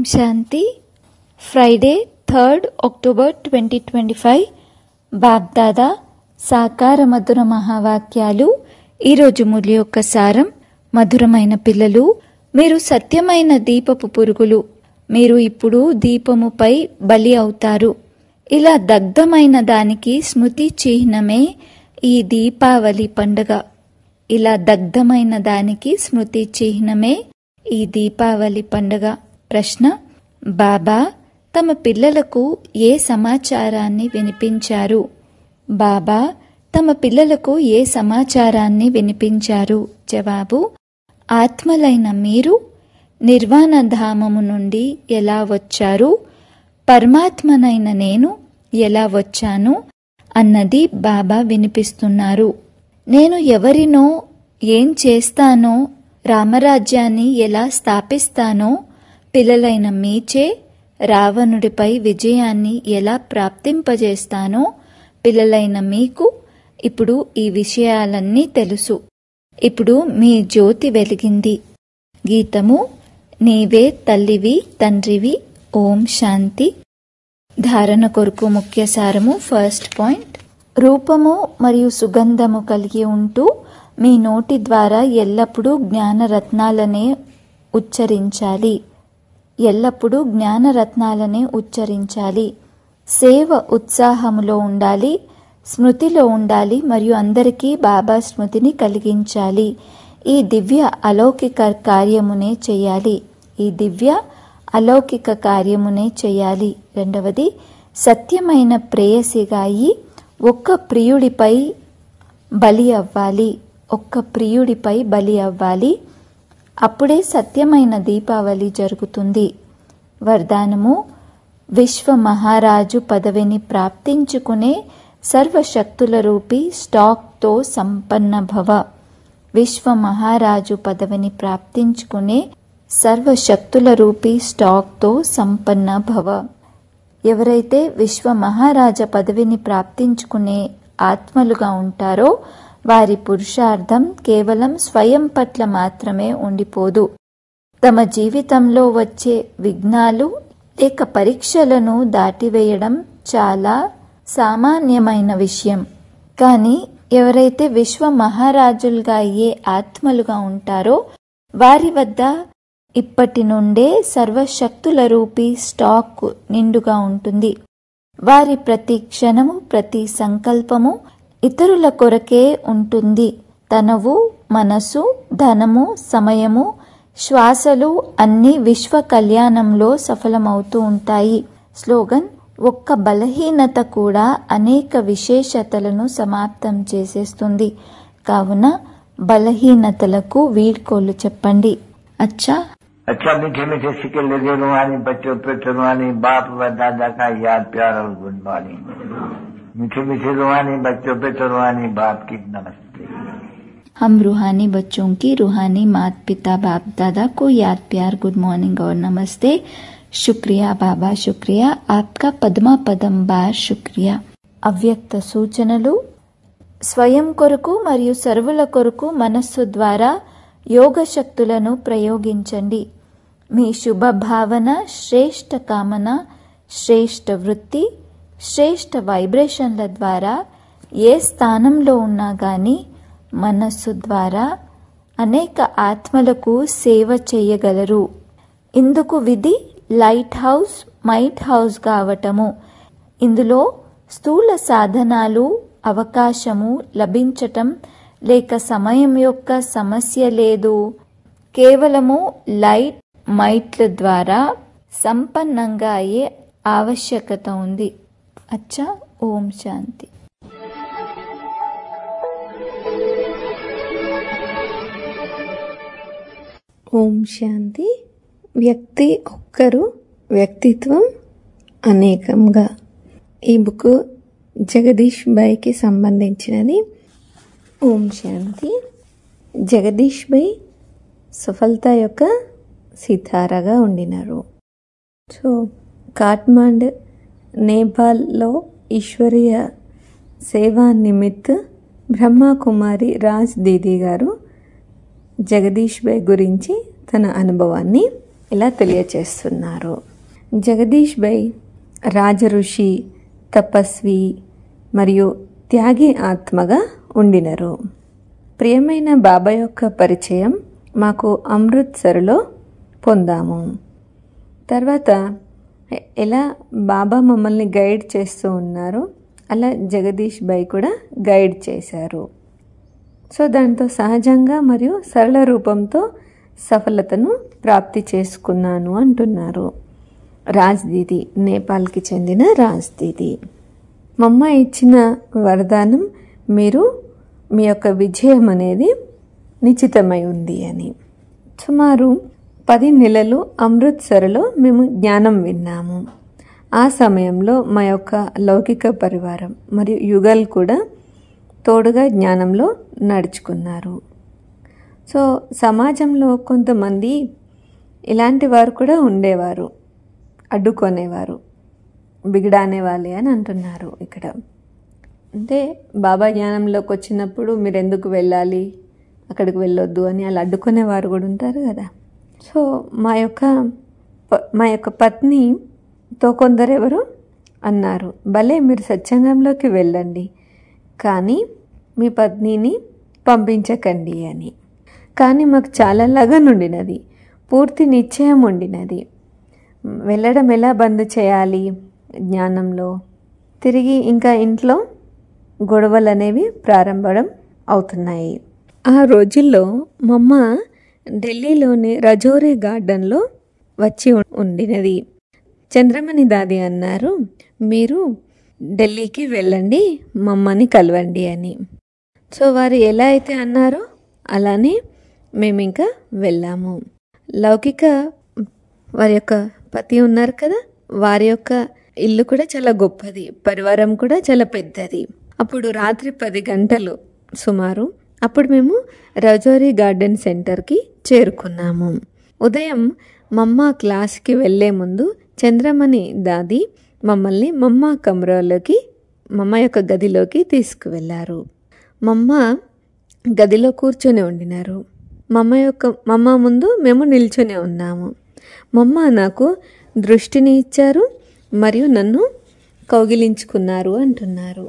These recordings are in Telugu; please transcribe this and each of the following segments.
శాంతి Friday third October twenty twenty five Bapdada సాకార మధుర మహావాక్యాలు ఈరోజు ములి యొక్క సారం మధురమైన పిల్లలు మీరు సత్యమైన దీపపు పురుగులు మీరు ఇప్పుడు దీపముపై బలి అవుతారు ఇలా దగ్ధమైన దానికి స్మృతి చిహ్నమే ఈ దీపావళి పండుగ ఇలా దగ్ధమైన దానికి స్మృతి చిహ్నమే ఈ దీపావళి పండుగ ప్రశ్న బాబా తమ పిల్లలకు ఏ సమాచారాన్ని వినిపించారు బాబా తమ పిల్లలకు ఏ సమాచారాన్ని వినిపించారు జవాబు ఆత్మలైన మీరు నిర్వాణధామము నుండి ఎలా వచ్చారు పరమాత్మనైన నేను ఎలా వచ్చాను అన్నది బాబా వినిపిస్తున్నారు నేను ఎవరినో ఏం చేస్తానో రామరాజ్యాన్ని ఎలా స్థాపిస్తానో పిల్లలైన మీచే రావణుడిపై విజయాన్ని ఎలా ప్రాప్తింపజేస్తానో పిల్లలైన మీకు ఇప్పుడు ఈ విషయాలన్నీ తెలుసు ఇప్పుడు మీ జ్యోతి వెలిగింది గీతము నీవే తల్లివి తండ్రివి ఓం శాంతి ధారణ కొరకు ముఖ్య సారము ఫస్ట్ పాయింట్ రూపము మరియు సుగంధము కలిగి ఉంటూ మీ నోటి ద్వారా ఎల్లప్పుడూ జ్ఞానరత్నాలనే ఉచ్చరించాలి ఎల్లప్పుడూ జ్ఞానరత్నాలనే ఉచ్చరించాలి సేవ ఉత్సాహములో ఉండాలి స్మృతిలో ఉండాలి మరియు అందరికీ బాబా స్మృతిని కలిగించాలి ఈ దివ్య అలౌకిక కార్యమునే చేయాలి ఈ దివ్య అలౌకిక కార్యమునే చేయాలి రెండవది సత్యమైన ప్రేయసిగా అయి ఒక్క ప్రియుడిపై బలి అవ్వాలి ఒక్క ప్రియుడిపై బలి అవ్వాలి అప్పుడే సత్యమైన దీపావళి జరుగుతుంది వరదానము విశ్వ మహారాజు పదవిని ప్రాప్తించుకునే సర్వశక్తుల రూపి స్టాక్తో సంపన్న భవ విశ్వ మహారాజు పదవిని ప్రాప్తించుకునే సర్వశక్తుల రూపి స్టాక్తో సంపన్న భవ ఎవరైతే విశ్వ మహారాజ పదవిని ప్రాప్తించుకునే ఆత్మలుగా ఉంటారో వారి పురుషార్థం కేవలం స్వయం పట్ల మాత్రమే ఉండిపోదు తమ జీవితంలో వచ్చే విఘ్నాలు లేక పరీక్షలను దాటివేయడం చాలా సామాన్యమైన విషయం కానీ ఎవరైతే విశ్వ మహారాజులుగా అయ్యే ఆత్మలుగా ఉంటారో వారి వద్ద ఇప్పటి నుండే సర్వశక్తుల రూపీ స్టాక్ నిండుగా ఉంటుంది వారి ప్రతి క్షణము ప్రతి సంకల్పము ఇతరుల కొరకే ఉంటుంది తనవు మనసు ధనము సమయము శ్వాసలు అన్ని విశ్వ కళ్యాణంలో సఫలమవుతూ ఉంటాయి స్లోగన్ ఒక్క బలహీనత కూడా అనేక విశేషతలను సమాప్తం చేసేస్తుంది కావున బలహీనతలకు వీడ్కోలు చెప్పండి అచ్చా अच्छा मीठे मीठे सिक्के लगे रुहानी बच्चों पे रुहानी बाप व दादा का याद प्यार और गुड मॉर्निंग मीठे मीठे रुहानी बच्चों पे रुहानी बाप की नमस्ते हम रूहानी बच्चों की रूहानी माता पिता बाप दादा को याद प्यार गुड मॉर्निंग और नमस्ते शुक्रिया बाबा शुक्रिया आपका పద్మా పదం బార్ శుక్రియా అవ్యక్త సూచనలు స్వయం కొరకు మరియు సర్వుల కొరకు మనస్సు ద్వారా యోగ శక్తులను ప్రయోగించండి మీ శుభ భావన శ్రేష్ట కామన శ్రేష్ట వృత్తి శ్రేష్ట వైబ్రేషన్ల ద్వారా ఏ స్థానంలో ఉన్నా గాని మనస్సు ద్వారా అనేక ఆత్మలకు సేవ చేయగలరు ఇందుకు విధి లైట్ హౌస్ మైట్ హౌస్ కావటము ఇందులో స్థూల సాధనాలు అవకాశము లభించటం లేక సమయం యొక్క సమస్య లేదు కేవలము లైట్ మైట్ల ద్వారా సంపన్నంగా అయ్యే ఆవశ్యకత ఉంది అచ్చా ఓం శాంతి ఓం శాంతి వ్యక్తి ఒక్కరు వ్యక్తిత్వం అనేకంగా ఈ బుక్ జగదీష్ బాయ్కి సంబంధించినది ఓం శాంతి జగదీష్ బాయ్ సఫలత యొక్క సితారాగా ఉండినారు సో కాట్మాండ్ నేపాల్లో ఈశ్వరీయ సేవా నిమిత్ బ్రహ్మకుమారి రాజ్ దీదీ గారు జగదీష్ బాయ్ గురించి తన అనుభవాన్ని ఇలా తెలియచేస్తున్నారు జగదీష్ బై రాజఋషి తపస్వి మరియు త్యాగి ఆత్మగా ఉండినరు ప్రియమైన బాబా యొక్క పరిచయం మాకు అమృత్సర్లో పొందాము తర్వాత ఎలా బాబా మమ్మల్ని గైడ్ చేస్తూ ఉన్నారో అలా జగదీష్ బై కూడా గైడ్ చేశారు సో దాంతో సహజంగా మరియు సరళ రూపంతో సఫలతను ప్రాప్తి చేసుకున్నాను అంటున్నారు రాజ్దీది నేపాల్కి చెందిన రాజ్దీది మమ్మ ఇచ్చిన వరదానం మీరు మీ యొక్క విజయం అనేది నిశ్చితమై ఉంది అని సుమారు పది నెలలు అమృత్సర్లో మేము జ్ఞానం విన్నాము ఆ సమయంలో మా యొక్క లౌకిక పరివారం మరియు యుగల్ కూడా తోడుగా జ్ఞానంలో నడుచుకున్నారు సో సమాజంలో కొంతమంది ఇలాంటి వారు కూడా ఉండేవారు అడ్డుకొనేవారు బిగడానే వాళ్ళే అని అంటున్నారు ఇక్కడ అంటే బాబా జ్ఞానంలోకి వచ్చినప్పుడు మీరు ఎందుకు వెళ్ళాలి అక్కడికి వెళ్ళొద్దు అని అలా అడ్డుకునేవారు కూడా ఉంటారు కదా సో మా యొక్క మా యొక్క పత్నితో కొందరెవరు అన్నారు భలే మీరు సత్సంగంలోకి వెళ్ళండి కానీ మీ పత్నిని పంపించకండి అని కానీ మాకు చాలా లగన్ ఉండినది పూర్తి నిశ్చయం ఉండినది వెళ్ళడం ఎలా బంద్ చేయాలి జ్ఞానంలో తిరిగి ఇంకా ఇంట్లో గొడవలు అనేవి ప్రారంభం అవుతున్నాయి ఆ రోజుల్లో మా అమ్మ ఢిల్లీలోని రజోరీ గార్డెన్లో వచ్చి ఉండినది చంద్రమణి దాది అన్నారు మీరు ఢిల్లీకి వెళ్ళండి మమ్మని కలవండి అని సో వారు ఎలా అయితే అన్నారో అలానే మేము ఇంకా వెళ్ళాము లౌకిక వారి యొక్క పతి ఉన్నారు కదా వారి యొక్క ఇల్లు కూడా చాలా గొప్పది పరివారం కూడా చాలా పెద్దది అప్పుడు రాత్రి పది గంటలు సుమారు అప్పుడు మేము రజోరీ గార్డెన్ సెంటర్కి చేరుకున్నాము ఉదయం మమ్మ క్లాస్కి వెళ్లే ముందు చంద్రమణి దాది మమ్మల్ని మమ్మ కమరాలోకి మమ్మ యొక్క గదిలోకి తీసుకువెళ్ళారు మమ్మ గదిలో కూర్చొని ఉండినారు మమ్మ యొక్క మమ్మ ముందు మేము నిల్చొని ఉన్నాము మమ్మ నాకు దృష్టిని ఇచ్చారు మరియు నన్ను కౌగిలించుకున్నారు అంటున్నారు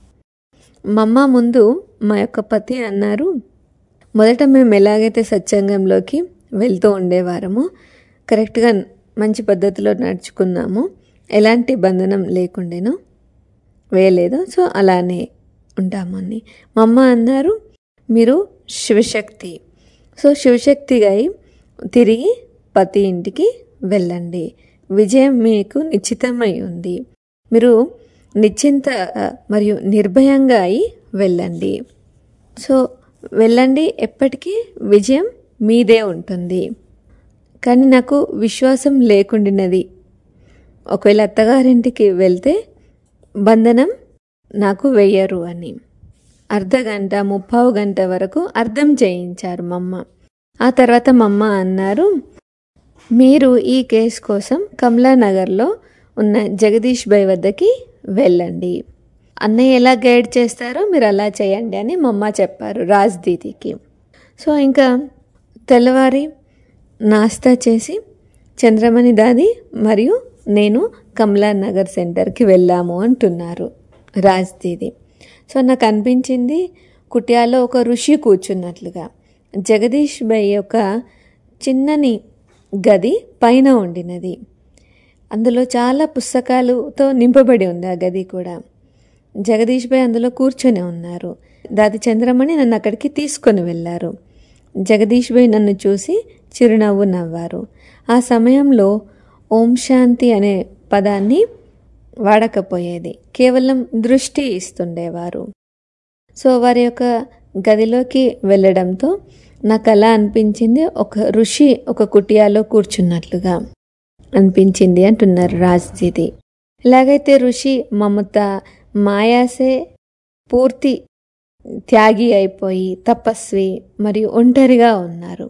మమ్మ ముందు మా యొక్క పతి అన్నారు మొదట మేము ఎలాగైతే సత్సంగంలోకి వెళ్తూ ఉండేవారమో కరెక్ట్గా మంచి పద్ధతిలో నడుచుకున్నాము ఎలాంటి బంధనం లేకుండేనో వేయలేదు సో అలానే ఉంటామని మా అమ్మ అన్నారు మీరు శివశక్తి సో శివశక్తిగా అయి తిరిగి పతి ఇంటికి వెళ్ళండి విజయం మీకు నిశ్చితమై ఉంది మీరు నిశ్చింత మరియు నిర్భయంగా అయి వెళ్ళండి సో వెళ్ళండి ఎప్పటికీ విజయం మీదే ఉంటుంది కానీ నాకు విశ్వాసం లేకుండినది ఒకవేళ అత్తగారింటికి వెళ్తే బంధనం నాకు వెయ్యరు అని అర్ధ గంట ముప్పావు గంట వరకు అర్థం చేయించారు మమ్మ ఆ తర్వాత మమ్మ అన్నారు మీరు ఈ కేసు కోసం కమలానగర్లో ఉన్న జగదీష్ భాయ్ వద్దకి వెళ్ళండి అన్నయ్య ఎలా గైడ్ చేస్తారో మీరు అలా చేయండి అని మమ్మ చెప్పారు రాజ్ దీదికి సో ఇంకా తెల్లవారి నాస్తా చేసి చంద్రమణి దాది మరియు నేను కమలా నగర్ సెంటర్కి వెళ్ళాము అంటున్నారు రాజ్ దీది సో నాకు అనిపించింది కుటియాలో ఒక ఋషి కూర్చున్నట్లుగా జగదీష్ బై యొక్క చిన్నని గది పైన ఉండినది అందులో చాలా పుస్తకాలతో నింపబడి ఉంది ఆ గది కూడా జగదీష్ భాయ్ అందులో కూర్చొని ఉన్నారు దాది చంద్రమణి నన్ను అక్కడికి తీసుకొని వెళ్ళారు జగదీష్ భాయ్ నన్ను చూసి చిరునవ్వు నవ్వారు ఆ సమయంలో ఓం శాంతి అనే పదాన్ని వాడకపోయేది కేవలం దృష్టి ఇస్తుండేవారు సో వారి యొక్క గదిలోకి వెళ్ళడంతో నాకు అలా అనిపించింది ఒక ఋషి ఒక కుటియాలో కూర్చున్నట్లుగా అనిపించింది అంటున్నారు రాజ్జీది ఎలాగైతే ఋషి మమత మాయాసే పూర్తి త్యాగి అయిపోయి తపస్వి మరియు ఒంటరిగా ఉన్నారు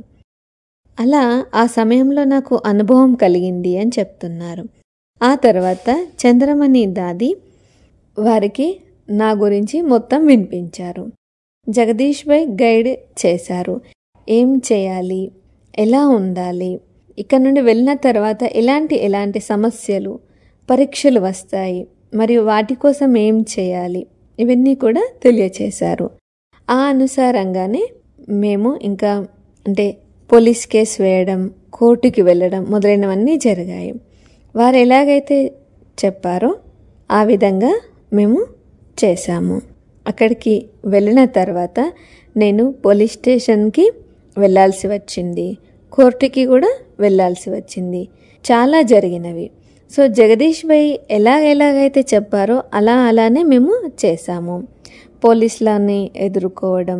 అలా ఆ సమయంలో నాకు అనుభవం కలిగింది అని చెప్తున్నారు ఆ తర్వాత చంద్రమణి దాది వారికి నా గురించి మొత్తం వినిపించారు జగదీష్ భాయ్ గైడ్ చేశారు ఏం చేయాలి ఎలా ఉండాలి ఇక్కడ నుండి వెళ్ళిన తర్వాత ఎలాంటి ఎలాంటి సమస్యలు పరీక్షలు వస్తాయి మరియు వాటి కోసం ఏం చేయాలి ఇవన్నీ కూడా తెలియచేశారు ఆ అనుసారంగానే మేము ఇంకా అంటే పోలీస్ కేసు వేయడం కోర్టుకి వెళ్ళడం మొదలైనవన్నీ జరిగాయి వారు ఎలాగైతే చెప్పారో ఆ విధంగా మేము చేశాము అక్కడికి వెళ్ళిన తర్వాత నేను పోలీస్ స్టేషన్కి వెళ్ళాల్సి వచ్చింది కోర్టుకి కూడా వెళ్ళాల్సి వచ్చింది చాలా జరిగినవి సో జగదీష్ భాయ్ ఎలా ఎలాగైతే చెప్పారో అలా అలానే మేము చేశాము పోలీసులని ఎదుర్కోవడం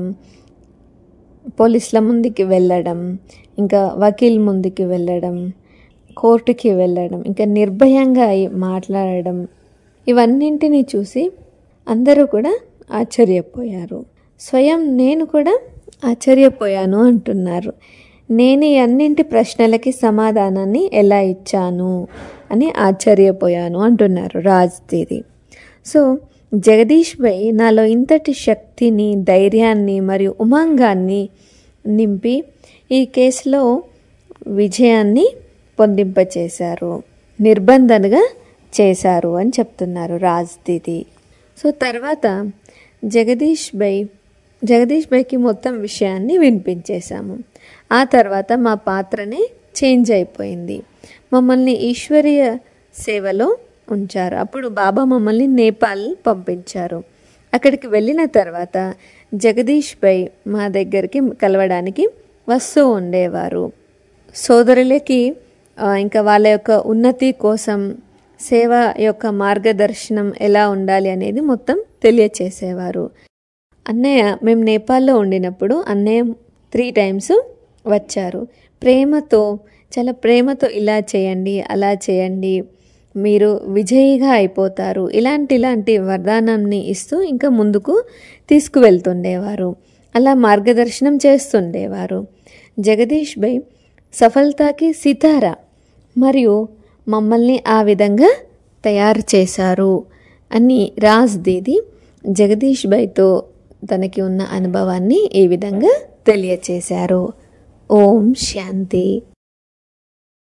పోలీసుల ముందుకి వెళ్ళడం ఇంకా వకీల్ ముందుకి వెళ్ళడం కోర్టుకి వెళ్ళడం ఇంకా నిర్భయంగా అయి మాట్లాడడం ఇవన్నింటినీ చూసి అందరూ కూడా ఆశ్చర్యపోయారు స్వయం నేను కూడా ఆశ్చర్యపోయాను అంటున్నారు నేను ఈ అన్నింటి ప్రశ్నలకి సమాధానాన్ని ఎలా ఇచ్చాను అని ఆశ్చర్యపోయాను అంటున్నారు రాజ్ దీది సో జగదీష్ భాయ్ నాలో ఇంతటి శక్తిని ధైర్యాన్ని మరియు ఉమంగాన్ని నింపి ఈ కేసులో విజయాన్ని పొందింపచేశారు నిర్బంధనగా చేశారు అని చెప్తున్నారు రాజ్ దీది సో తర్వాత జగదీష్ భాయ్ జగదీష్ భాయ్కి మొత్తం విషయాన్ని వినిపించేశాము ఆ తర్వాత మా పాత్రనే చేంజ్ అయిపోయింది మమ్మల్ని ఈశ్వరీయ సేవలో ఉంచారు అప్పుడు బాబా మమ్మల్ని నేపాల్ పంపించారు అక్కడికి వెళ్ళిన తర్వాత జగదీష్ భాయ్ మా దగ్గరికి కలవడానికి వస్తూ ఉండేవారు సోదరులకి ఆ, ఇంకా వాళ్ళ యొక్క ఉన్నతి కోసం సేవ యొక్క మార్గదర్శనం ఎలా ఉండాలి అనేది మొత్తం తెలియచేసేవారు అన్నయ్య మేము నేపాల్లో ఉండినప్పుడు అన్నయ్య త్రీ టైమ్స్ వచ్చారు ప్రేమతో చాలా ప్రేమతో ఇలా చేయండి అలా చేయండి మీరు విజయిగా అయిపోతారు ఇలాంటి ఇలాంటి వరదానాన్ని ఇస్తూ ఇంకా ముందుకు తీసుకువెళ్తుండేవారు అలా మార్గదర్శనం చేస్తుండేవారు జగదీష్ భాయ్ సఫలతాకి సితారా మరియు మమ్మల్ని ఆ విధంగా తయారు చేశారు అని రాజ్ దీది జగదీష్ భాయ్తో తనకి ఉన్న అనుభవాన్ని ఈ విధంగా తెలియచేశారు ఓం శాంతి